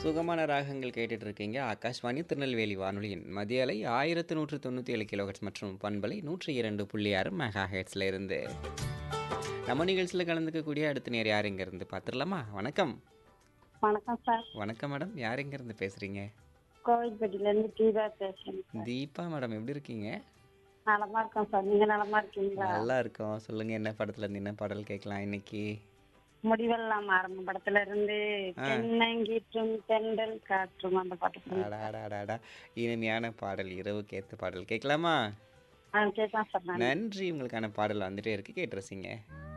சுகமான ராகங்கள் கேட்டுட்டு இருக்கீங்க ஆகாஷ்வாணி திருநெல்வேலி வானொலியின் மதிய அலை ஆயிரத்து நூற்று தொண்ணூற்றி ஏழு கிலோஹெட்ஸ் மற்றும் பண்பலை நூற்றி இரண்டு புள்ளி ஆறு மெகா ஹெட்ஸில் இருந்து நம்ம நிகழ்ச்சியில் கலந்துக்கக்கூடிய அடுத்த நேர் யார் இருந்து பார்த்துடலாமா வணக்கம் வணக்கம் சார் வணக்கம் மேடம் யார் இருந்து பேசுகிறீங்க கோவில்பட்டியில இருந்து தீபா பேசுறேன் சார் தீபா மேடம் எப்படி இருக்கீங்க நலமா இருக்கோம் சார் நீங்க நலமா இருக்கீங்களா நல்லா இருக்கோம் சொல்லுங்கள் என்ன படத்துல இருந்து என்ன பாடல் கேட்கலாம் இன்னைக்கு முடிவெல்லாம் ஆரம்ப படத்துல இருந்து தென்னங்கீற்றும் தென்றல் காற்றும் அந்த பாட்டு சொல்லுங்க. அடாடாடாடா இனிமையான பாடல் இரவுக்கு ஏற்ற பாடல் கேட்கலாமா ஆ கேட்கலாம் சார் நான் நன்றி உங்களுக்கான பாடல் வந்துட்டே இருக்கு கேட்டு ரசிங்க